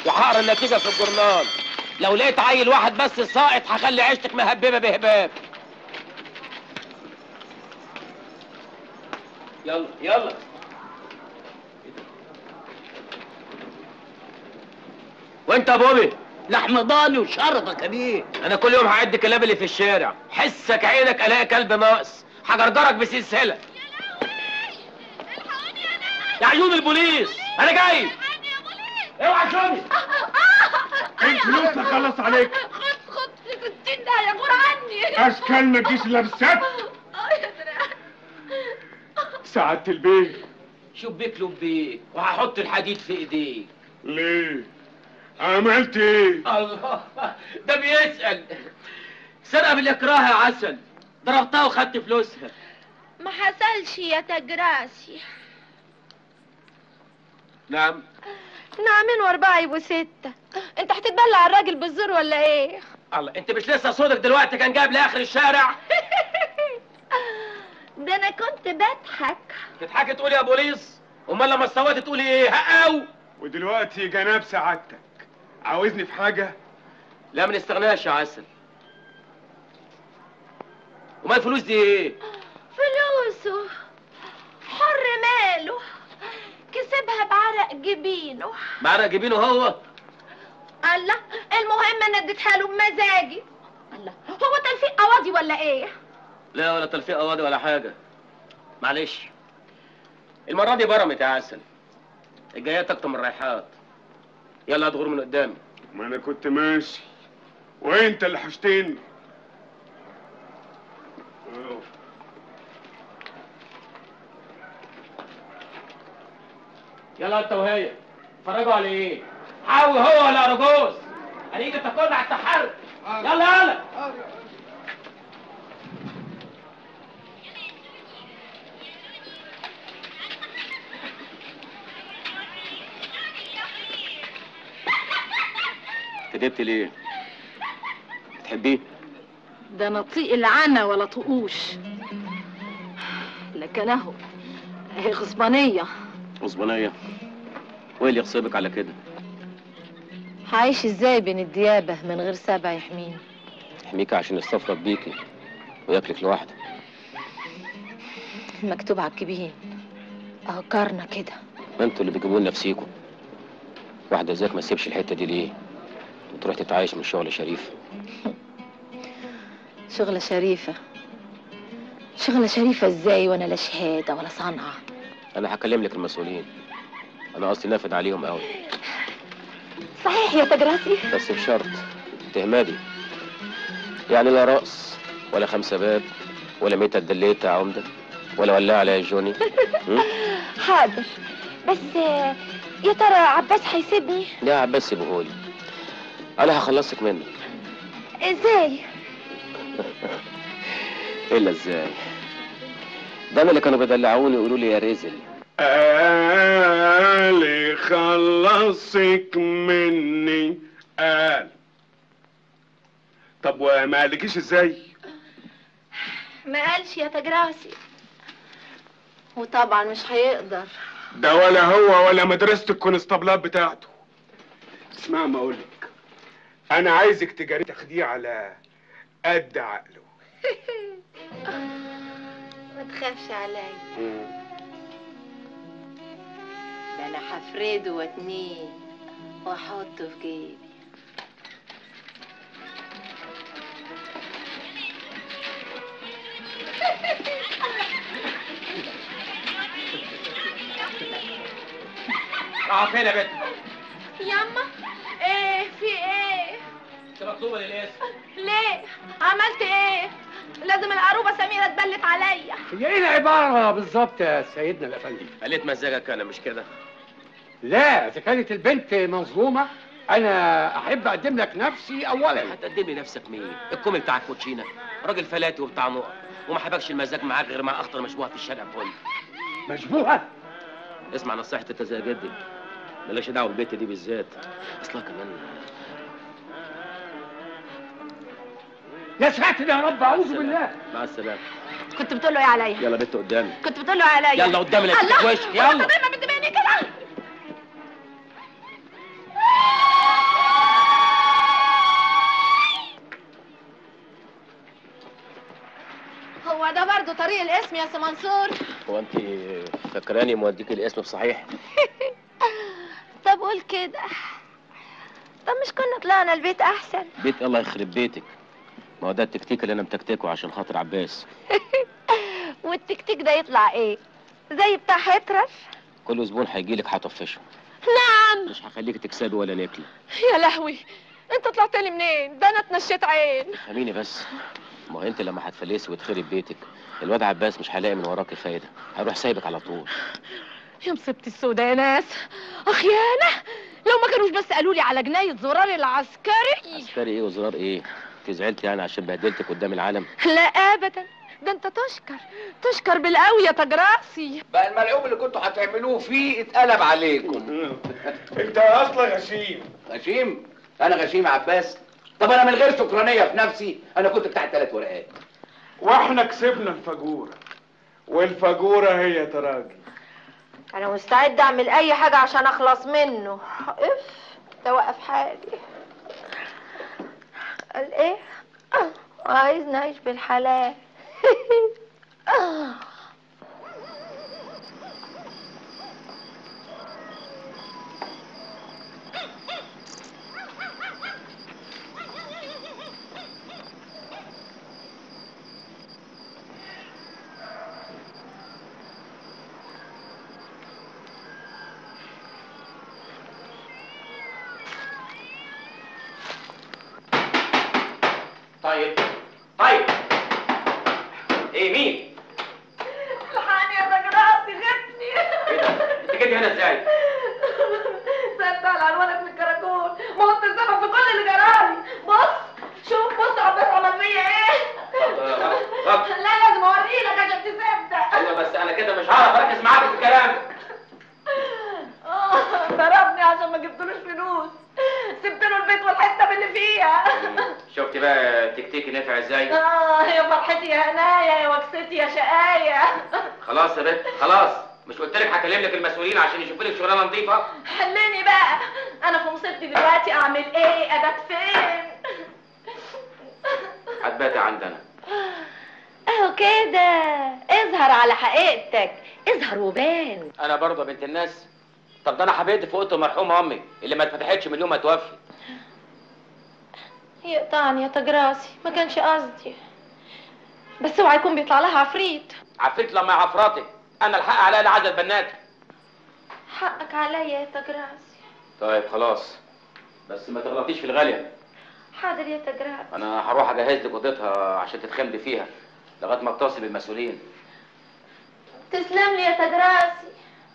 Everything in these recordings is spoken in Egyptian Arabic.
وهقرا النتيجه في الجورنال لو لقيت عيل واحد بس ساقط هخلي عيشتك مهببه بهباب يلا يلا وانت يا بوبي لحم ضاني وشربك يا بيه انا كل يوم هعد الكلاب اللي في الشارع حسك عينك الاقي كلب ناقص هجرجرك بسلسله يا عيون البوليس انا جاي اوعى شوفي انت فلوسك خلص عليك خد خد في ستين ده يا غور عني اشكال ما تجيش الا بالسبت اه يا دراع سعادة البيه شبيك لبيك وهحط الحديد في ايديك ليه عملت ايه الله ده بيسأل سرقة بالاكراه يا عسل ضربتها وخدت فلوسها ما حصلش يا تجراسي نعم نعمين واربعة يبقوا ستة انت هتتبلع الراجل بالزور ولا ايه؟ الله انت مش لسه صوتك دلوقتي كان جايب لاخر الشارع ده انا كنت بضحك تضحكي تقولي يا بوليس امال لما استويت تقولي ايه هقاو ودلوقتي جناب سعادتك عاوزني في حاجة لا ما نستغناش يا عسل وما الفلوس دي ايه فلوسه حر ماله كسبها بعرق جبينه معرق جبينه هو الله المهم انا اديتها له بمزاجي الله هو تلفيق قواضي ولا ايه؟ لا ولا تلفيق قواضي ولا حاجه معلش المره دي برمت يا عسل الجايات اكتر من الرايحات يلا هات غور من قدامي ما انا كنت ماشي وانت اللي حشتني يلا انت وهي اتفرجوا على ايه حاوي هو ولا ارجوز هنيجي تاكلنا على التحرك يلا يلا كدبت ليه بتحبيه ده انا طيق العنا ولا طقوش لكن اهو هي غصبانيه غصبانيه وايه اللي يغصبك على كده هعيش ازاي بين الديابه من غير سبع يحميني يحميك عشان يستفرد بيكي وياكلك لوحده مكتوب على الجبين اهو كارنا كده ما انتوا اللي بتجيبوا لنا نفسيكوا واحده زيك ما تسيبش الحته دي ليه وتروح تتعايش من شغل شريف شغله شريفه شغله شريفه ازاي وانا لا شهاده ولا صنعه انا هكلم لك المسؤولين انا قصدي نافد عليهم قوي صحيح يا تجراسي بس بشرط تهمدي يعني لا رقص ولا خمسة باب ولا ميتة دليتة عمدة ولا ولاعة عليا جوني م? حاضر بس آه، يا ترى عباس هيسيبني يا عباس سيبهولي انا هخلصك منه ازاي الا ازاي ده انا اللي كانوا بيدلعوني يقولوا لي يا رزل قال خلصك مني قال طب وما قالكيش ازاي ما قالش يا تجراسي وطبعا مش هيقدر ده ولا هو ولا مدرسة الكونستابلات بتاعته اسمع ما اقولك انا عايزك تجاري تاخديه على قد عقله ما تخافش عليا ده انا هفرده واتنيه واحطه في جيبي راح فين يا بنت ياما ايه في ايه انت مطلوبه للاسم ليه عملت ايه لازم العروبه سميره تبلت عليا هي ايه العبارة بالظبط يا سيدنا الافندي قلت مزاجك انا مش كده لا اذا كانت البنت مظلومة انا احب اقدم لك نفسي اولا هتقدم لي نفسك مين الكومي بتاع كوتشينا راجل فلاتي وبتاع نقط وما حبكش المزاج معاك غير مع اخطر مشبوهه في الشارع كله مشبوهة اسمع نصيحتي انت زي جدي مالكش دعوه بالبيت دي بالذات اصلها كمان يا ساتر يا رب اعوذ بالله مع السلامه كنت بتقول له ايه عليا يلا بنت قدامي كنت بتقول له عليا يلا قدامي لا تديك الله وش يلا انت دايما بتبيني كده طريق الاسم يا سي منصور هو انت فاكراني موديك الاسم بصحيح طب قول كده طب مش كنا طلعنا البيت احسن بيت الله يخرب بيتك ما هو ده التكتيك اللي انا متكتكه عشان خاطر عباس والتكتيك ده يطلع ايه زي بتاع حترف كل زبون هيجي لك هطفشه نعم مش هخليك تكسبي ولا ناكله يا لهوي انت طلعت لي منين ده انا اتنشيت عين فهميني بس ما هو انت لما هتفلسي وتخرب بيتك الواد عباس مش هيلاقي من وراكي فايده هيروح سايبك على طول يا مصيبتي السودا يا ناس اخيانه لو ما كانوش بس قالوا لي على جناية زرار العسكري عسكري ايه وزرار ايه انت زعلت يعني عشان بهدلتك قدام العالم لا ابدا ده انت تشكر تشكر بالقوي يا تجراسي بقى الملعوب اللي كنتوا هتعملوه فيه اتقلب عليكم انت اصلا غشيم غشيم انا غشيم يا عباس طب انا من غير شكرانيه في نفسي انا كنت بتاع ثلاث ورقات واحنا كسبنا الفجوره والفجوره هي تراجل انا مستعد اعمل اي حاجه عشان اخلص منه اف توقف حالي قال ايه آه، عايز نعيش بالحلال طيب طيب ايه مين الحقني يا تجراسي غبني ايه ده انت جيت هنا ازاي سألت على عنوانك من الكراكون ما هو انت السبب في كل اللي جرالي بص شوف بص عباس عمل فيا ايه غلط، غلط. لا لازم اوريلك عشان تصدق ايوه بس انا كده مش هعرف اركز معاك في الكلام آه، ضربني عشان ما جبتلوش فلوس سبت له البيت والحته اللي فيها شفتي بقى التكتيك نفع ازاي اه يا فرحتي يا هنايا يا وكستي يا شقايه خلاص يا بنت خلاص مش قلت لك هكلم لك المسؤولين عشان يشوفوا لك شغلانه نظيفه حلني بقى انا في مصيبتي دلوقتي اعمل ايه ابات فين هتباتي عندنا اهو كده اظهر على حقيقتك اظهر وبان انا برضه يا بنت الناس طب ده انا حبيت في اوضه مرحومه امي اللي ما اتفتحتش من يوم ما توفت يقطعني يا تجراسي ما كانش قصدي بس اوعى يكون بيطلع لها عفريت عفريت لما عفراتك انا الحق عليا العزل البنات حقك عليا يا تجراسي طيب خلاص بس ما تغلطيش في الغاليه حاضر يا تجراسي انا هروح اجهز لك اوضتها عشان تتخمدي فيها لغايه ما اتصل بالمسؤولين تسلم لي يا تجراسي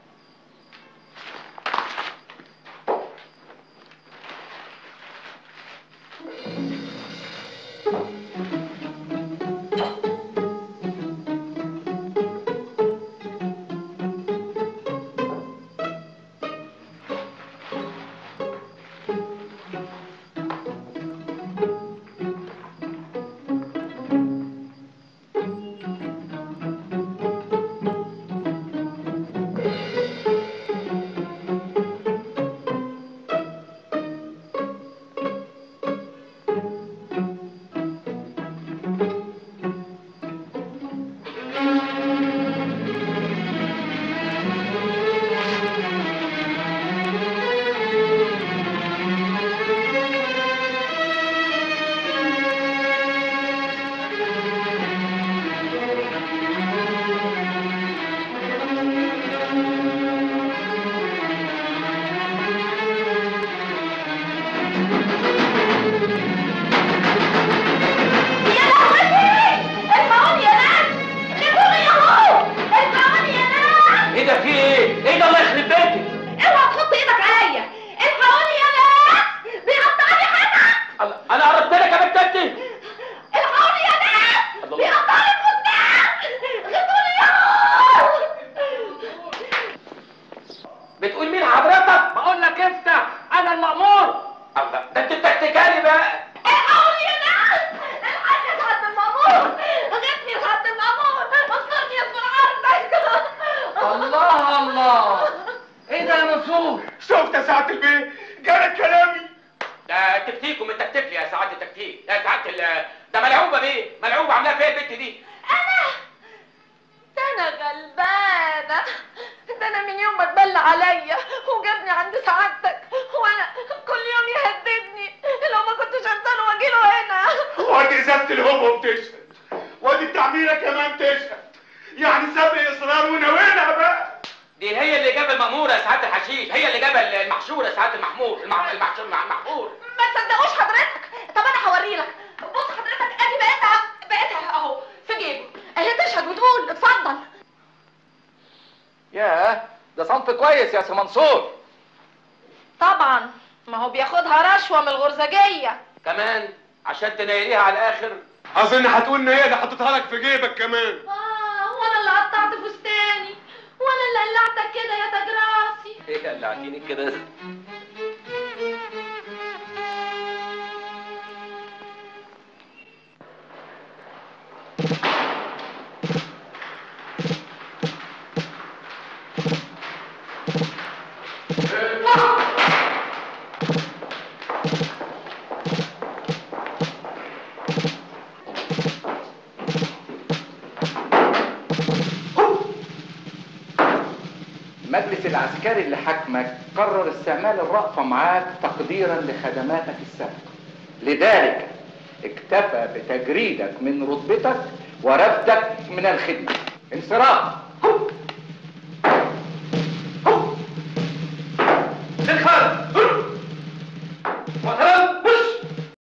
يا لهوتي الحقوني يا ناس خدوني يا هو الحقوني يا ناس ايه ده في ايه؟ ايه ده الله يخرب بيتك؟ اوعى تحط ايدك عليا الحقوني يا ناس بيقطعني حتت الله، انا قربت لك يا بنت انت الحقوني يا ناس الله. بيقطعني فستان خدوني يا هو بتقول مين حضرتك؟ بقول لك افتح انا المأمور الله ده انت بتحتكالي بقى الحقوني يا ناس الحقني يا سعادة المأمور غبني يا سعادة المأمور اذكرني يا اسم عرضك الله الله ايه ده يا منصور شفت يا سعاده البيه جالك كلامي ده تكتيك ومن تكتيك لي يا سعاده التكتيك يا سعاده ال- ده ملعوبه بيه ملعوبه عاملاها فيا البنت دي انا انا انا اللي عملت كده الحقوني يا ناس الحقني يا سعادة المأمور غبني يا سعادة المأمور اذكرني يا اسم عرضك من يوم ما اتبلى عليا وجابني عند سعادتك وانا كل يوم يهددني لو ما كنتش له واجيله هنا وادي ازازه الهوم بتشهد وادي التعميره كمان تشهد يعني سابق اصرار ونوينا بقى دي هي اللي جاب المأمورة يا سعادة الحشيش هي اللي جاب المحشورة يا سعادة المحمور المح... المحشور مع المحمور ما تصدقوش حضرتك طب انا هوري لك بص حضرتك ادي بقيتها بقيتها اهو في جيبي اهي تشهد وتقول اتفضل ياه ده صنف كويس يا سي منصور طبعا ما هو بياخدها رشوه من الغرزجيه كمان عشان تنيليها على الآخر اظن هتقول ان هي اللي حطيتها لك في جيبك كمان اه وانا اللي قطعت فستاني وانا اللي قلعتك كده يا تاج راسي هي اللي عاجيني كده المجلس العسكري اللي حكمك قرر استعمال الرأفة معاك تقديرا لخدماتك السابقة لذلك اكتفى بتجريدك من رتبتك ورفدك من الخدمة انصراف